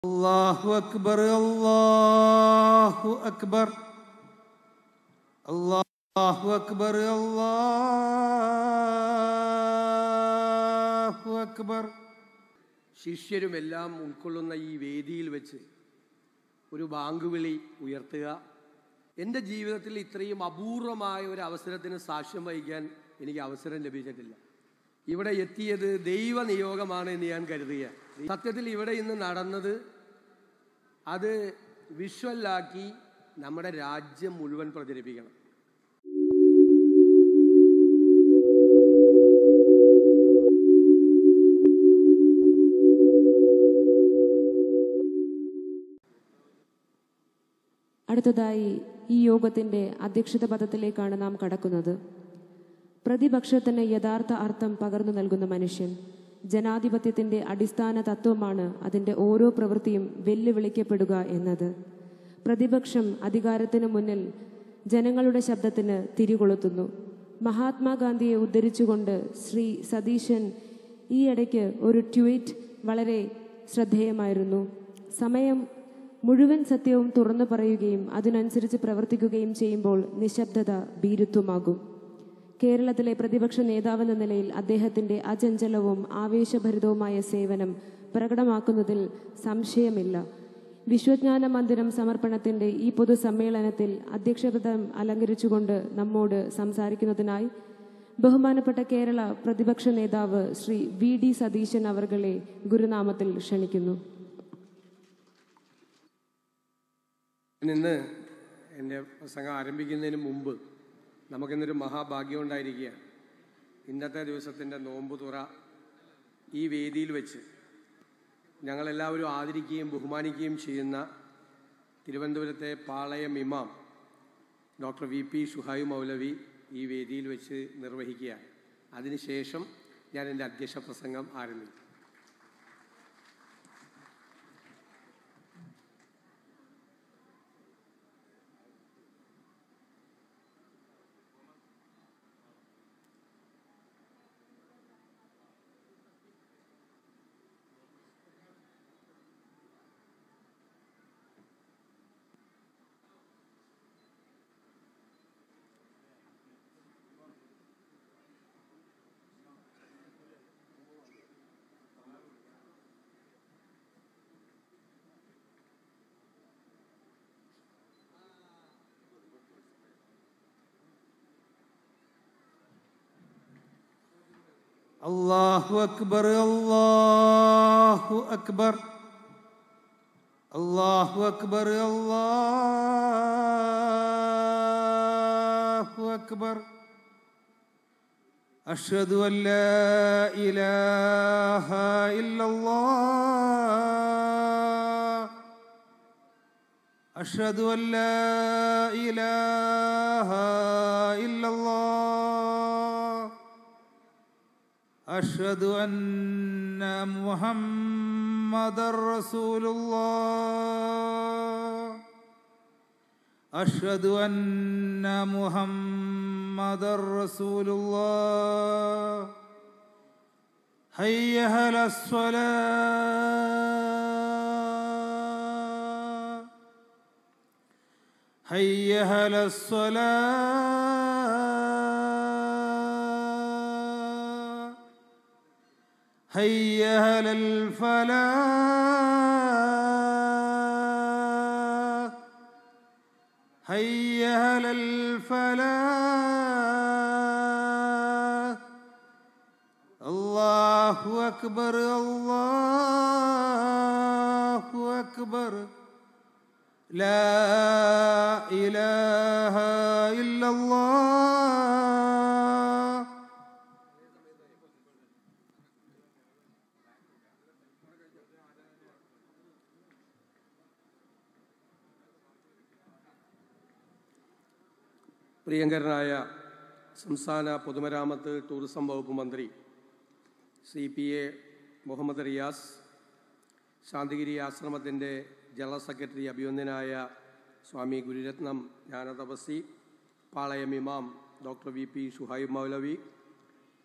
الله أكبر الله أكبر الله أكبر الله أكبر ശിഷ്യരുമെല്ലാം ഉൾക്കൊള്ളുന്ന ഈ വേദിയിൽ വെച്ച് ഒരു ബാങ്ക് വിളി ഉയർത്തുക എൻ്റെ ജീവിതത്തിൽ ഇത്രയും അപൂർവമായ ഒരു അവസരത്തിന് സാക്ഷ്യം വഹിക്കാൻ എനിക്ക് അവസരം ലഭിച്ചിട്ടില്ല ഇവിടെ എത്തിയത് ദൈവ നിയോഗമാണ് എന്ന് ഞാൻ കരുതുക സത്യത്തിൽ ഇവിടെ ഇന്ന് നടന്നത് അത് വിഷ്വലാക്കി നമ്മുടെ രാജ്യം മുഴുവൻ പ്രചരിപ്പിക്കണം അടുത്തതായി ഈ യോഗത്തിന്റെ അധ്യക്ഷത പദത്തിലേക്കാണ് നാം കടക്കുന്നത് പ്രതിപക്ഷത്തിന് യഥാർത്ഥ അർത്ഥം പകർന്നു നൽകുന്ന മനുഷ്യൻ ജനാധിപത്യത്തിന്റെ അടിസ്ഥാന തത്വമാണ് അതിന്റെ ഓരോ പ്രവൃത്തിയും വെല്ലുവിളിക്കപ്പെടുക എന്നത് പ്രതിപക്ഷം അധികാരത്തിന് മുന്നിൽ ജനങ്ങളുടെ ശബ്ദത്തിന് തിരികൊളുത്തുന്നു മഹാത്മാഗാന്ധിയെ ഉദ്ധരിച്ചുകൊണ്ട് ശ്രീ സതീശൻ ഈയിടയ്ക്ക് ഒരു ട്വീറ്റ് വളരെ ശ്രദ്ധേയമായിരുന്നു സമയം മുഴുവൻ സത്യവും തുറന്നു പറയുകയും അതിനനുസരിച്ച് പ്രവർത്തിക്കുകയും ചെയ്യുമ്പോൾ നിശബ്ദത ഭീരുത്വമാകും കേരളത്തിലെ പ്രതിപക്ഷ നേതാവെന്ന നിലയിൽ അദ്ദേഹത്തിന്റെ അചഞ്ചലവും ആവേശഭരിതവുമായ സേവനം പ്രകടമാക്കുന്നതിൽ സംശയമില്ല വിശ്വജ്ഞാന മന്ദിരം സമർപ്പണത്തിന്റെ ഈ പൊതുസമ്മേളനത്തിൽ അധ്യക്ഷപദം അലങ്കരിച്ചുകൊണ്ട് നമ്മോട് സംസാരിക്കുന്നതിനായി ബഹുമാനപ്പെട്ട കേരള പ്രതിപക്ഷ നേതാവ് ശ്രീ വി ഡി സതീശൻ അവർകളെ ഗുരുനാമത്തിൽ ക്ഷണിക്കുന്നു ഇന്ന് എൻ്റെ പ്രസംഗം ആരംഭിക്കുന്നതിന് മുമ്പ് നമുക്കിന്നൊരു മഹാഭാഗ്യം ഉണ്ടായിരിക്കുക ഇന്നത്തെ ദിവസത്തിൻ്റെ നോമ്പ് തുറ ഈ വേദിയിൽ വെച്ച് ഞങ്ങളെല്ലാവരും ആദരിക്കുകയും ബഹുമാനിക്കുകയും ചെയ്യുന്ന തിരുവനന്തപുരത്തെ പാളയം ഇമാം ഡോക്ടർ വി പി ഷുഹൈ മൗലവി ഈ വേദിയിൽ വെച്ച് നിർവഹിക്കുകയാണ് അതിനുശേഷം ഞാൻ എൻ്റെ അധ്യക്ഷ പ്രസംഗം ആരംഭിക്കും الله أكبر الله أكبر الله أكبر الله أكبر أشهد أن لا إله إلا الله أشهد أن لا إله إلا الله أشهد أن محمد رسول الله أشهد أن محمد رسول الله حي على الصلاة حي على الصلاة حي على الفلاح حي على الفلاح الله أكبر الله أكبر لا إله إلا الله പ്രിയങ്കരനായ സംസ്ഥാന പൊതുമരാമത്ത് ടൂറിസം വകുപ്പ് മന്ത്രി C P A Muhammad Riyas Santhigiri ആശ്രമത്തിൻ്റെ ജനറൽ സെക്രട്ടറി അഭിവന്ദനായ സ്വാമി ഗുരുരത്നം ജ്ഞാനതപസി പാളയം ഇമാം ഡോക്ടർ വി പി ഷുഹൈബ് മൗലവി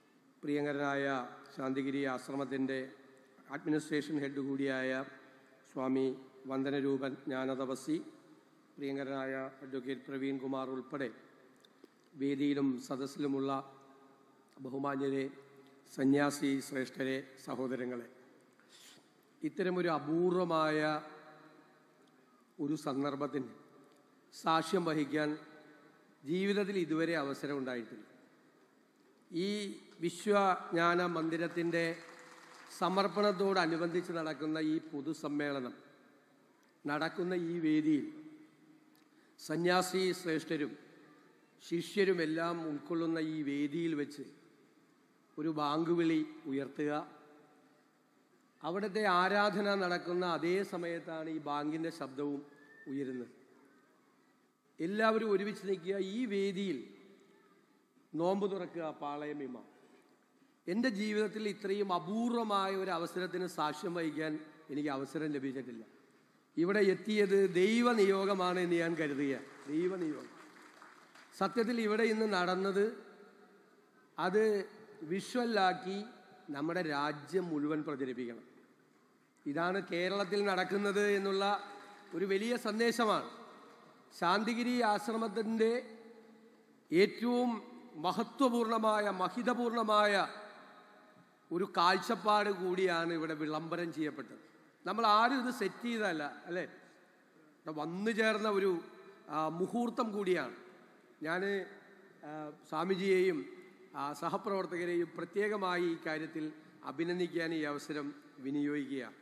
പ്രിയങ്കരനായ ശാന്തിഗിരി ആശ്രമത്തിൻ്റെ അഡ്മിനിസ്ട്രേഷൻ ഹെഡ് കൂടിയായ സ്വാമി വന്ദനരൂപൻ ജ്ഞാനതപസി പ്രിയങ്കരനായ അഡ്വക്കേറ്റ് പ്രവീൺ കുമാർ ഉൾപ്പെടെ വേദിയിലും സദസ്സിലുമുള്ള ബഹുമാന്യരെ സന്യാസി ശ്രേഷ്ഠരെ സഹോദരങ്ങളെ ഇത്തരമൊരു അപൂർവമായ ഒരു സന്ദർഭത്തിന് സാക്ഷ്യം വഹിക്കാൻ ജീവിതത്തിൽ ഇതുവരെ അവസരം ഉണ്ടായിട്ടില്ല ഈ വിശ്വജ്ഞാന മന്ദിരത്തിൻ്റെ സമർപ്പണത്തോടനുബന്ധിച്ച് നടക്കുന്ന ഈ പൊതുസമ്മേളനം നടക്കുന്ന ഈ വേദിയിൽ സന്യാസി ശ്രേഷ്ഠരും ശിഷ്യരുമെല്ലാം ഉൾക്കൊള്ളുന്ന ഈ വേദിയിൽ വെച്ച് ഒരു ബാങ്കുവിളി ഉയർത്തുക അവിടുത്തെ ആരാധന നടക്കുന്ന അതേ സമയത്താണ് ഈ ബാങ്കിൻ്റെ ശബ്ദവും ഉയരുന്നത് എല്ലാവരും ഒരുമിച്ച് നിൽക്കുക ഈ വേദിയിൽ നോമ്പ് തുറക്കുക പാളയം ഇമാം എൻ്റെ ജീവിതത്തിൽ ഇത്രയും അപൂർവമായ ഒരു അവസരത്തിന് സാക്ഷ്യം വഹിക്കാൻ എനിക്ക് അവസരം ലഭിച്ചിട്ടില്ല ഇവിടെ എത്തിയത് ദൈവനിയോഗമാണ് എന്ന് ഞാൻ കരുതുക ദൈവനിയോഗം സത്യത്തിൽ ഇവിടെ ഇന്ന് നടന്നത് അത് വിഷ്വലാക്കി നമ്മുടെ രാജ്യം മുഴുവൻ പ്രചരിപ്പിക്കണം ഇതാണ് കേരളത്തിൽ നടക്കുന്നത് എന്നുള്ള ഒരു വലിയ സന്ദേശമാണ് ശാന്തിഗിരി ആശ്രമത്തിൻ്റെ ഏറ്റവും മഹത്വപൂർണമായ മഹിതപൂർണമായ ഒരു കാഴ്ചപ്പാട് കൂടിയാണ് ഇവിടെ വിളംബരം ചെയ്യപ്പെട്ടത് നമ്മൾ ആരും ഇത് സെറ്റ് ചെയ്തതല്ല അല്ലേ ഇവിടെ വന്നു ചേർന്ന ഒരു ആ, മുഹൂർത്തം കൂടിയാണ് ഞാൻ സ്വാമിജിയെയും ആ, സഹപ്രവർത്തകരെയും പ്രത്യേകമായി ഈ കാര്യത്തിൽ അഭിനന്ദിക്കാൻ ഈ അവസരം വിനിയോഗിക്കുകയാണ്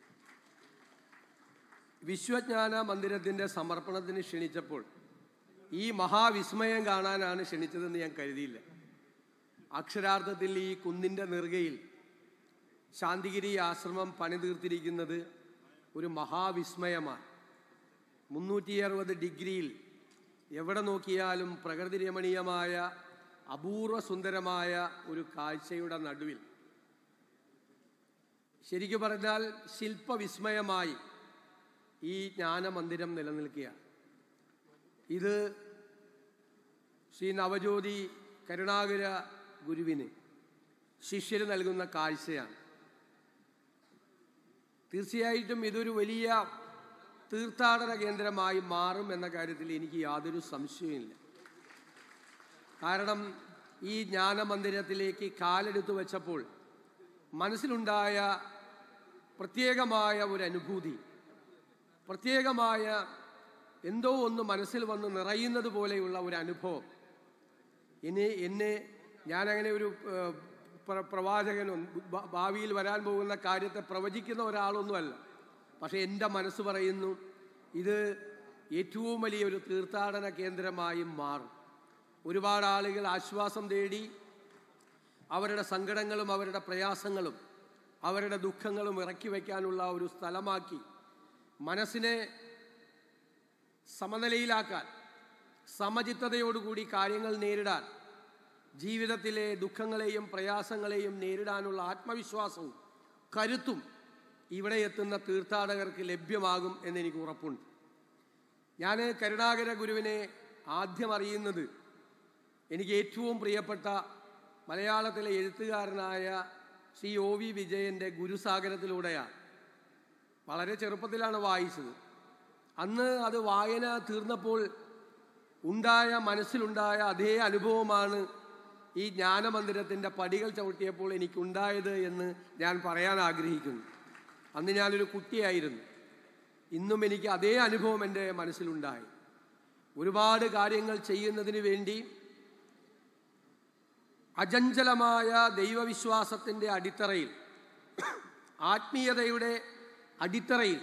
വിശ്വജ്ഞാന മന്ദിരത്തിൻ്റെ സമർപ്പണത്തിന് ക്ഷണിച്ചപ്പോൾ ഈ മഹാവിസ്മയം കാണാനാണ് ക്ഷണിച്ചതെന്ന് ഞാൻ കരുതിയില്ല അക്ഷരാർത്ഥത്തിൽ ഈ കുന്നിൻ്റെ നെറുകയിൽ ശാന്തിഗിരി ആശ്രമം പണിതീർത്തിരിക്കുന്നത് ഒരു മഹാവിസ്മയമാണ് മുന്നൂറ്റി അറുപത് ഡിഗ്രിയിൽ എവിടെ നോക്കിയാലും പ്രകൃതി രമണീയമായ അപൂർവ സുന്ദരമായ ഒരു കാഴ്ചയുടെ നടുവിൽ ശരിക്കു പറഞ്ഞാൽ ശില്പവിസ്മയമായി ഈ ജ്ഞാനമന്ദിരം നിലനിൽക്കുക ഇത് ശ്രീ നവജ്യോതി കരുണാകര ഗുരുവിന് ശിഷ്യര് നൽകുന്ന കാഴ്ചയാണ് തീർച്ചയായിട്ടും ഇതൊരു വലിയ തീർത്ഥാടന കേന്ദ്രമായി മാറും എന്ന കാര്യത്തിൽ എനിക്ക് യാതൊരു സംശയവുമില്ല കാരണം ഈ ജ്ഞാനമന്ദിരത്തിലേക്ക് കാലെടുത്തു വെച്ചപ്പോൾ മനസ്സിലുണ്ടായ പ്രത്യേകമായ ഒരു അനുഭൂതി പ്രത്യേകമായ എന്തോ ഒന്ന് മനസ്സിൽ വന്ന് നിറയുന്നത് പോലെയുള്ള ഒരു അനുഭവം ഇനി എന്നെ ഞാനങ്ങനെ ഒരു ഏഹ്, പ്ര- പ്രവാചകനോ ഭ- ഭാവിയിൽ വരാൻ പോകുന്ന കാര്യത്തെ പ്രവചിക്കുന്ന ഒരാളൊന്നുമല്ല പക്ഷേ എൻ്റെ മനസ്സ് പറയുന്നു ഇത് ഏറ്റവും വലിയ ഒരു തീർത്ഥാടന കേന്ദ്രമായി മാറും ഒരുപാട് ആളുകൾ ആശ്വാസം തേടി അവരുടെ സങ്കടങ്ങളും അവരുടെ പ്രയാസങ്ങളും അവരുടെ ദുഃഖങ്ങളും ഇറക്കി വയ്ക്കാനുള്ള ഒരു സ്ഥലമാക്കി മനസ്സിനെ സമനിലയിലാക്കാൻ സമചിത്തതയോടുകൂടി കാര്യങ്ങൾ നേരിടാൻ ജീവിതത്തിലെ ദുഃഖങ്ങളെയും പ്രയാസങ്ങളെയും നേരിടാനുള്ള ആത്മവിശ്വാസവും കരുത്തും ഇവിടെ എത്തുന്ന തീർത്ഥാടകർക്ക് ലഭ്യമാകും എന്നെനിക്ക് ഉറപ്പുണ്ട് ഞാൻ കരുണാകര ഗുരുവിനെ ആദ്യം അറിയുന്നത് എനിക്ക് ഏറ്റവും പ്രിയപ്പെട്ട മലയാളത്തിലെ എഴുത്തുകാരനായ ശ്രീ ഒ വി വിജയൻ്റെ ഗുരുസാഗരത്തിലൂടെയാണ് വളരെ ചെറുപ്പത്തിലാണ് വായിച്ചത് അന്ന് അത് വായന തീർന്നപ്പോൾ ഉണ്ടായ മനസ്സിലുണ്ടായ അതേ അനുഭവമാണ് ഈ ജ്ഞാനമന്ദിരത്തിൻ്റെ പടികൾ ചവിട്ടിയപ്പോൾ എനിക്കുണ്ടായത് എന്ന് ഞാൻ പറയാൻ ആഗ്രഹിക്കുന്നു അന്ന് ഞാനൊരു കുട്ടിയായിരുന്നു ഇന്നും എനിക്ക് അതേ അനുഭവം എൻ്റെ മനസ്സിലുണ്ടായി ഒരുപാട് കാര്യങ്ങൾ ചെയ്യുന്നതിന് വേണ്ടി അചഞ്ചലമായ ദൈവവിശ്വാസത്തിൻ്റെ അടിത്തറയിൽ ആത്മീയതയുടെ അടിത്തറയിൽ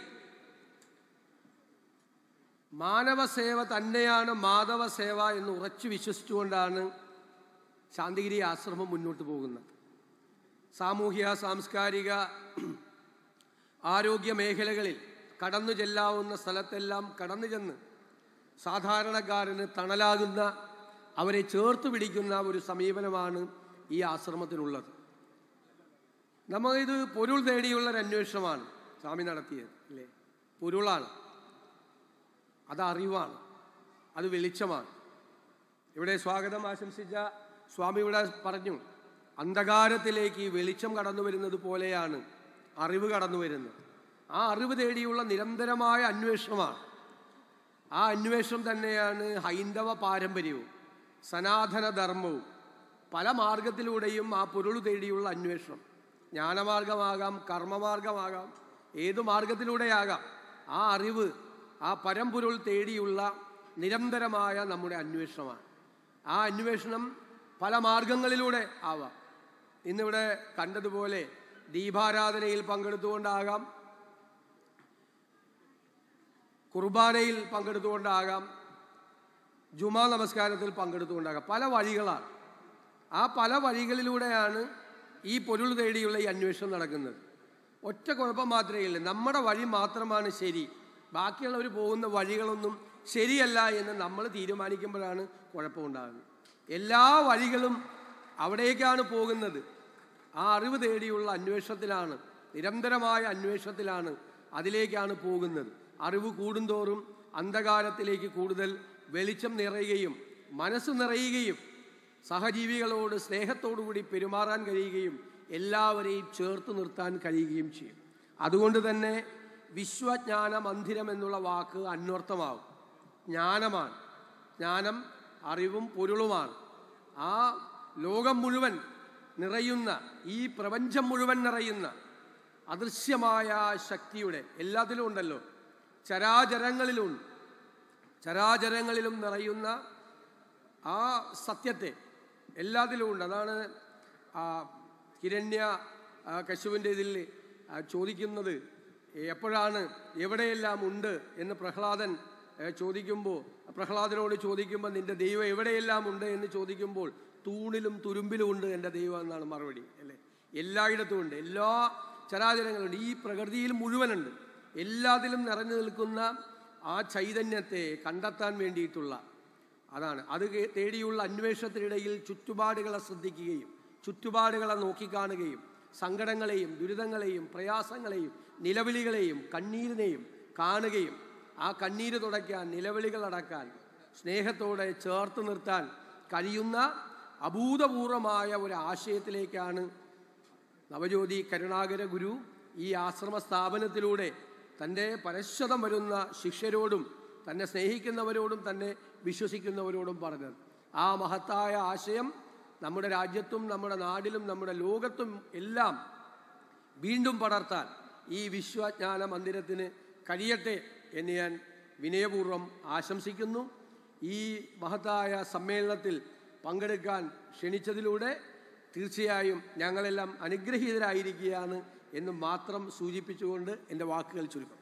മാനവസേവ തന്നെയാണ് മാധവസേവ എന്ന് ഉറച്ചു വിശ്വസിച്ചുകൊണ്ടാണ് ശാന്തിഗിരി ആശ്രമം മുന്നോട്ട് പോകുന്നത് സാമൂഹ്യ സാംസ്കാരിക ആരോഗ്യ മേഖലകളിൽ കടന്നു ചെല്ലാവുന്ന സ്ഥലത്തെല്ലാം കടന്നു ചെന്ന് സാധാരണക്കാരന് തണലാകുന്ന അവരെ ചേർത്ത് പിടിക്കുന്ന ഒരു സമീപനമാണ് ഈ ആശ്രമത്തിനുള്ളത് നമ്മളിത് പൊരുൾ തേടിയുള്ള ഒരു അന്വേഷണമാണ് സ്വാമി നടത്തിയത് അല്ലേ പൊരുളാണ് അത് അറിവാണ് അത് വെളിച്ചമാണ് ഇവിടെ സ്വാഗതം ആശംസിച്ച സ്വാമി ഇവിടെ പറഞ്ഞു അന്ധകാരത്തിലേക്ക് ഈ വെളിച്ചം കടന്നു വരുന്നത് പോലെയാണ് അറിവ് കടന്നു വരുന്നത് ആ അറിവ് തേടിയുള്ള നിരന്തരമായ അന്വേഷണമാണ് ആ അന്വേഷണം തന്നെയാണ് ഹൈന്ദവ പാരമ്പര്യവും സനാതന ധർമ്മവും പല മാർഗത്തിലൂടെയും ആ പൊരുൾ തേടിയുള്ള അന്വേഷണം ജ്ഞാനമാർഗമാകാം കർമ്മമാർഗമാകാം ഏതു മാർഗത്തിലൂടെയാകാം ആ അറിവ് ആ പരമ്പൊരുൾ തേടിയുള്ള നിരന്തരമായ നമ്മുടെ അന്വേഷണമാണ് ആ അന്വേഷണം പല മാർഗങ്ങളിലൂടെ ആവാം ഇന്നിവിടെ കണ്ടതുപോലെ ദീപാരാധനയിൽ പങ്കെടുത്തുകൊണ്ടാകാം കുർബാനയിൽ പങ്കെടുത്തുകൊണ്ടാകാം ജുമാ നമസ്കാരത്തിൽ പങ്കെടുത്തുകൊണ്ടാകാം പല വഴികളാണ് ആ പല വഴികളിലൂടെയാണ് ഈ പൊരുൾ തേടിയുള്ള ഈ അന്വേഷണം നടക്കുന്നത് ഒറ്റ കുഴപ്പം മാത്രമേ ഉള്ളൂ നമ്മുടെ വഴി മാത്രമാണ് ശരി ബാക്കിയുള്ളവർ പോകുന്ന വഴികളൊന്നും ശരിയല്ല എന്ന് നമ്മൾ തീരുമാനിക്കുമ്പോഴാണ് കുഴപ്പമുണ്ടാകുന്നത് എല്ലാ വഴികളും അവിടേക്കാണ് പോകുന്നത് ആ അറിവ് തേടിയുള്ള അന്വേഷണത്തിലാണ് നിരന്തരമായ അന്വേഷണത്തിലാണ് അതിലേക്കാണ് പോകുന്നത് അറിവ് കൂടുന്തോറും അന്ധകാരത്തിലേക്ക് കൂടുതൽ വെളിച്ചം നിറയുകയും മനസ്സ് നിറയുകയും സഹജീവികളോട് സ്നേഹത്തോടുകൂടി പെരുമാറാൻ കഴിയുകയും എല്ലാവരെയും ചേർത്ത് നിർത്താൻ കഴിയുകയും ചെയ്യും അതുകൊണ്ട് തന്നെ വിശ്വജ്ഞാന മന്ദിരം എന്നുള്ള വാക്ക് അന്വർത്ഥമാവും ജ്ഞാനമാണ് ജ്ഞാനം അറിവും പൊരുളുമാണ് ആ ലോകം മുഴുവൻ നിറയുന്ന ഈ പ്രപഞ്ചം മുഴുവൻ നിറയുന്ന അദൃശ്യമായ ശക്തിയുടെ എല്ലാത്തിലും ഉണ്ടല്ലോ ചരാചരങ്ങളിലുണ്ട് ചരാചരങ്ങളിലും നിറയുന്ന ആ സത്യത്തെ എല്ലാത്തിലും ഉണ്ട് അതാണ് ആ ഹിരണ്യ ആ, കശുവിൻ്റെ ഇതിൽ ആ, ചോദിക്കുന്നത് എപ്പോഴാണ് എവിടെയെല്ലാം ഉണ്ട് എന്ന് പ്രഹ്ലാദൻ ഏ, ചോദിക്കുമ്പോൾ പ്രഹ്ലാദനോട് ചോദിക്കുമ്പോൾ നിന്റെ ദൈവം എവിടെയെല്ലാം ഉണ്ട് എന്ന് ചോദിക്കുമ്പോൾ തൂണിലും തുരുമ്പിലും ഉണ്ട് എൻ്റെ ദൈവം എന്നാണ് മറുപടി അല്ലേ എല്ലായിടത്തും ഉണ്ട് എല്ലാ ചരാചരങ്ങളുണ്ട് ഈ പ്രകൃതിയിൽ മുഴുവനുണ്ട് എല്ലാത്തിലും നിറഞ്ഞു നിൽക്കുന്ന ആ ചൈതന്യത്തെ കണ്ടെത്താൻ വേണ്ടിയിട്ടുള്ള അതാണ് അത് കേ- തേടിയുള്ള അന്വേഷണത്തിനിടയിൽ ചുറ്റുപാടുകളെ ശ്രദ്ധിക്കുകയും ചുറ്റുപാടുകളെ നോക്കിക്കാണുകയും സങ്കടങ്ങളെയും ദുരിതങ്ങളെയും പ്രയാസങ്ങളെയും നിലവിളികളെയും കണ്ണീരിനെയും കാണുകയും ആ കണ്ണീര് തുടയ്ക്കാൻ നിലവിളികൾ അടക്കാൻ സ്നേഹത്തോടെ ചേർത്ത് നിർത്താൻ കഴിയുന്ന അഭൂതപൂർവമായ ഒരു ആശയത്തിലേക്കാണ് നവജ്യോതി കരുണാകര ഗുരു ഈ ആശ്രമ സ്ഥാപനത്തിലൂടെ തൻ്റെ പരശ്വതം വരുന്ന ശിഷ്യരോടും തന്നെ സ്നേഹിക്കുന്നവരോടും തന്നെ വിശ്വസിക്കുന്നവരോടും പറഞ്ഞത് ആ മഹത്തായ ആശയം നമ്മുടെ രാജ്യത്തും നമ്മുടെ നാടിലും നമ്മുടെ ലോകത്തും എല്ലാം വീണ്ടും പടർത്താൻ ഈ വിശ്വജ്ഞാന മന്ദിരത്തിന് കഴിയട്ടെ എന്ന് ഞാൻ വിനയപൂർവ്വം ആശംസിക്കുന്നു ഈ മഹത്തായ സമ്മേളനത്തിൽ പങ്കെടുക്കാൻ ക്ഷണിച്ചതിലൂടെ തീർച്ചയായും ഞങ്ങളെല്ലാം അനുഗ്രഹീതരായിരിക്കുകയാണ് എന്ന് മാത്രം സൂചിപ്പിച്ചുകൊണ്ട് എൻ്റെ വാക്കുകൾ ചുരുക്കം